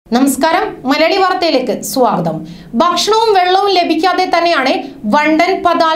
നമസ്കാരം മലയാളി വാർത്തയിലേക്ക് സ്വാഗതം ഭക്ഷണവും വെള്ളവും ലഭിക്കാതെ തന്നെയാണ് വണ്ടൻ പതാൽ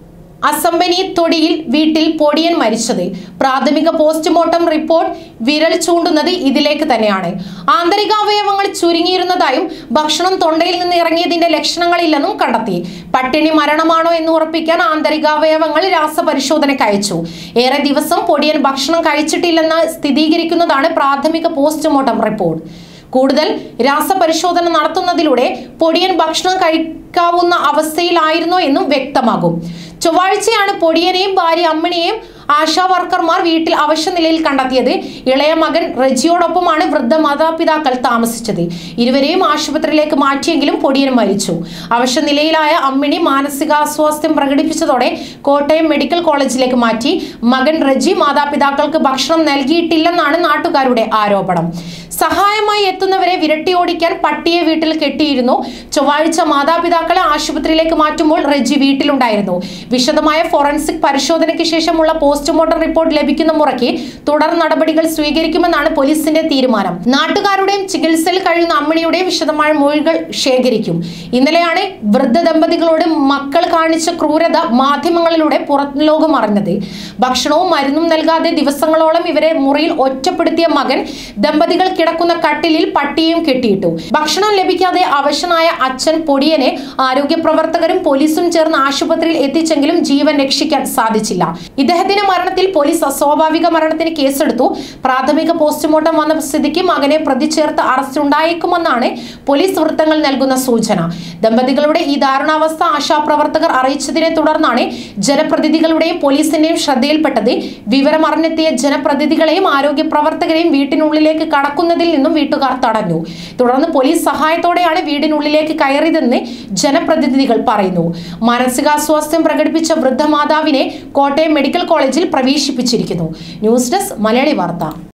അസംബനി തൊടിയിൽ വീട്ടിൽ പൊടിയൻ മരിച്ചത് പ്രാഥമിക പോസ്റ്റ്മോർട്ടം റിപ്പോർട്ട് വിരൽ ചൂണ്ടുന്നത് ഇതിലേക്ക് തന്നെയാണ് ആന്തരികാവയവങ്ങൾ ചുരുങ്ങിയിരുന്നതായും ഭക്ഷണം തൊണ്ടയിൽ നിന്ന് ഇറങ്ങിയതിന്റെ ലക്ഷണങ്ങളില്ലെന്നും കണ്ടെത്തി പട്ടിണി മരണമാണോ എന്ന് ഉറപ്പിക്കാൻ ആന്തരികാവയവങ്ങൾ രാസപരിശോധനയ്ക്ക് അയച്ചു ഏറെ ദിവസം പൊടിയൻ ഭക്ഷണം കഴിച്ചിട്ടില്ലെന്ന് സ്ഥിരീകരിക്കുന്നതാണ് പ്രാഥമിക പോസ്റ്റ്മോർട്ടം റിപ്പോർട്ട് കൂടുതൽ രാസപരിശോധന നടത്തുന്നതിലൂടെ പൊടിയൻ ഭക്ഷണം കഴിക്കാവുന്ന അവസ്ഥയിലായിരുന്നോ എന്നും വ്യക്തമാകും ചൊവ്വാഴ്ചയാണ് പൊടിയനെയും ഭാര്യ അമ്മിണിയെയും ആശാ വർക്കർമാർ വീട്ടിൽ അവശനിലയിൽ കണ്ടെത്തിയത് ഇളയ മകൻ റജിയോടൊപ്പമാണ് വൃദ്ധ മാതാപിതാക്കൾ താമസിച്ചത് ഇരുവരെയും ആശുപത്രിയിലേക്ക് മാറ്റിയെങ്കിലും പൊടിയൻ മരിച്ചു അവശനിലയിലായ അമ്മിണി മാനസികാസ്വാസ്ഥ്യം പ്രകടിപ്പിച്ചതോടെ കോട്ടയം മെഡിക്കൽ കോളേജിലേക്ക് മാറ്റി മകൻ റജി മാതാപിതാക്കൾക്ക് ഭക്ഷണം നൽകിയിട്ടില്ലെന്നാണ് നാട്ടുകാരുടെ ആരോപണം സഹായമായി എത്തുന്നവരെ വിരട്ടിയോടിക്കാൻ പട്ടിയെ വീട്ടിൽ കെട്ടിയിരുന്നു ചൊവ്വാഴ്ച മാതാപിതാക്കളെ ആശുപത്രിയിലേക്ക് മാറ്റുമ്പോൾ റെജി വീട്ടിലുണ്ടായിരുന്നു വിശദമായ ഫോറൻസിക് പരിശോധനയ്ക്ക് ശേഷമുള്ള പോസ്റ്റ്മോർട്ടം റിപ്പോർട്ട് ലഭിക്കുന്ന മുറയ്ക്ക് തുടർ നടപടികൾ സ്വീകരിക്കുമെന്നാണ് പോലീസിന്റെ തീരുമാനം നാട്ടുകാരുടെയും ചികിത്സയിൽ കഴിയുന്ന അമ്മിണിയുടെയും വിശദമായ മൊഴികൾ ശേഖരിക്കും ഇന്നലെയാണ് വൃദ്ധ ദമ്പതികളോട് മക്കൾ കാണിച്ച ക്രൂരത മാധ്യമങ്ങളിലൂടെ പുറം ലോകം അറിഞ്ഞത് ഭക്ഷണവും മരുന്നും നൽകാതെ ദിവസങ്ങളോളം ഇവരെ മുറിയിൽ ഒറ്റപ്പെടുത്തിയ മകൻ ദമ്പതികൾ കിടക്കുന്ന കട്ടിലിൽ പട്ടിയും കെട്ടിയിട്ടു ഭക്ഷണം ലഭിക്കാതെ അവശനായ അച്ഛൻ പൊടിയനെ ആരോഗ്യ പ്രവർത്തകരും പോലീസും ചേർന്ന് ആശുപത്രിയിൽ എത്തിച്ചെങ്കിലും ജീവൻ രക്ഷിക്കാൻ സാധിച്ചില്ല ഇദ്ദേഹത്തിന്റെ മരണത്തിൽ പോലീസ് അസ്വാഭാവിക മരണത്തിന് കേസെടുത്തു പ്രാഥമിക പോസ്റ്റ്മോർട്ടം വന്ന സ്ഥിതിക്ക് മകനെ പ്രതി ചേർത്ത് അറസ്റ്റ് ഉണ്ടായേക്കുമെന്നാണ് പോലീസ് വൃത്തങ്ങൾ നൽകുന്ന സൂചന ദമ്പതികളുടെ ഈ ദാരുണാവസ്ഥ ആശാപ്രവർത്തകർ അറിയിച്ചതിനെ തുടർന്നാണ് ജനപ്രതിനിധികളുടെയും പോലീസിന്റെയും ശ്രദ്ധയിൽപ്പെട്ടത് വിവരമറിഞ്ഞെത്തിയ ജനപ്രതിനിധികളെയും ആരോഗ്യ പ്രവർത്തകരെയും വീട്ടിനുള്ളിലേക്ക് കടക്കുന്നതിൽ നിന്നും വീട്ടുകാർ തടഞ്ഞു തുടർന്ന് പോലീസ് സഹായത്തോടെയാണ് വീടിനുള്ളിലേക്ക് കയറിയതെന്ന് ജനപ്രതിനിധികൾ പറയുന്നു മാനസികാസ്വാസ്ഥ്യം പ്രകടിപ്പിച്ച വൃദ്ധമാതാവിനെ കോട്ടയം മെഡിക്കൽ കോളേജിൽ പ്രവേശിപ്പിച്ചിരിക്കുന്നു ന്യൂസ് ഡെസ്ക് മലയാളി വാർത്ത